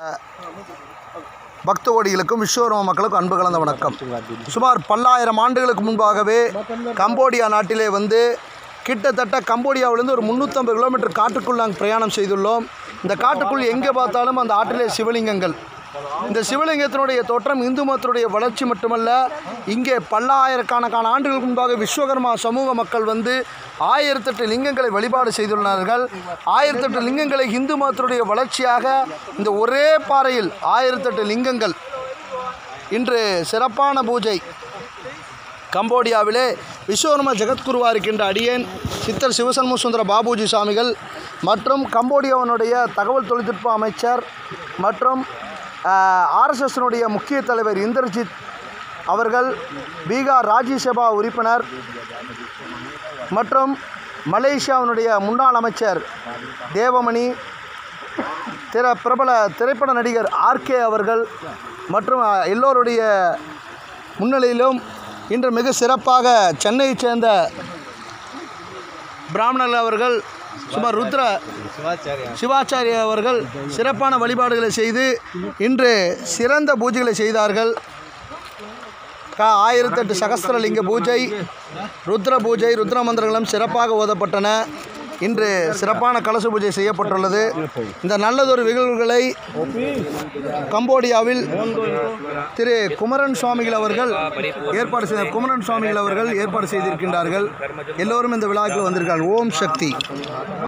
பக்த கோடிகளுக்கும் விஸ்வரூப மக்களுக்கும் அன்பு கலந்த வணக்கம் சுமார் பல்லாயிரம் ஆண்டுகளுக்கு முன்பாகவே கம்போடியா நாட்டிலே வந்து கிட்டத்தட்ட கம்போடியாவிலிருந்து ஒரு முந்நூற்றம்பது கிலோமீட்டர் காட்டுக்குள் நாங்கள் பிரயாணம் செய்துள்ளோம் இந்த காட்டுக்குள் எங்கே பார்த்தாலும் அந்த ஆற்றிலே சிவலிங்கங்கள் இந்த சிவலிங்கத்தினுடைய தோற்றம் இந்து மதத்தினுடைய வளர்ச்சி மட்டுமல்ல இங்கே பல்லாயிரக்கணக்கான ஆண்டுகளுக்கு முன்பாக விஸ்வகர்மா சமூக மக்கள் வந்து ஆயிரத்தெட்டு லிங்கங்களை வழிபாடு செய்துள்ளார்கள் ஆயிரத்தெட்டு லிங்கங்களை இந்து மதத்தினுடைய வளர்ச்சியாக இந்த ஒரே பாறையில் ஆயிரத்தெட்டு லிங்கங்கள் இன்று சிறப்பான பூஜை கம்போடியாவிலே விஸ்வகர்ம ஜெகத்குருவா இருக்கின்ற அடியேன் சித்தர் சிவசண்முக சுந்தர பாபுஜி சுவாமிகள் மற்றும் கம்போடியாவினுடைய தகவல் தொழில்நுட்ப அமைச்சர் மற்றும் ஆர்எஸ்எஸ்னுடைய முக்கிய தலைவர் இந்திரஜித் அவர்கள் பீகார் ராஜ்யசபா உறுப்பினர் மற்றும் மலேசியாவினுடைய முன்னாள் அமைச்சர் தேவமணி திர பிரபல திரைப்பட நடிகர் ஆர்கே அவர்கள் மற்றும் அஹ், எல்லோருடைய முன்னிலையிலும் இன்று மிக சிறப்பாக சென்னையைச் சேர்ந்த பிராமணர்கள் அவர்கள் சுமார் ருத்ர சிவாச்சாரிய அவர்கள் சிறப்பான வழிபாடுகளை செய்து இன்று சிறந்த பூஜைகளை செய்தார்கள் க ஆயிரத்தெட்டு சகஸ்திரலிங்க பூஜை ருத்ர பூஜை ருத்ர மந்திரங்களும் சிறப்பாக ஓதப்பட்டன இன்று சிறப்பான கலச பூஜை செய்யப்பட்டுள்ளது இந்த நல்லதொரு நிகழ்வுகளை கம்போடியாவில் திரு குமரன் சுவாமிகள் அவர்கள் ஏற்பாடு செய்த குமரன் சுவாமிகள் அவர்கள் ஏற்பாடு செய்திருக்கின்றார்கள் எல்லோரும் இந்த விழாவுக்கு வந்திருக்கார்கள் ஓம் சக்தி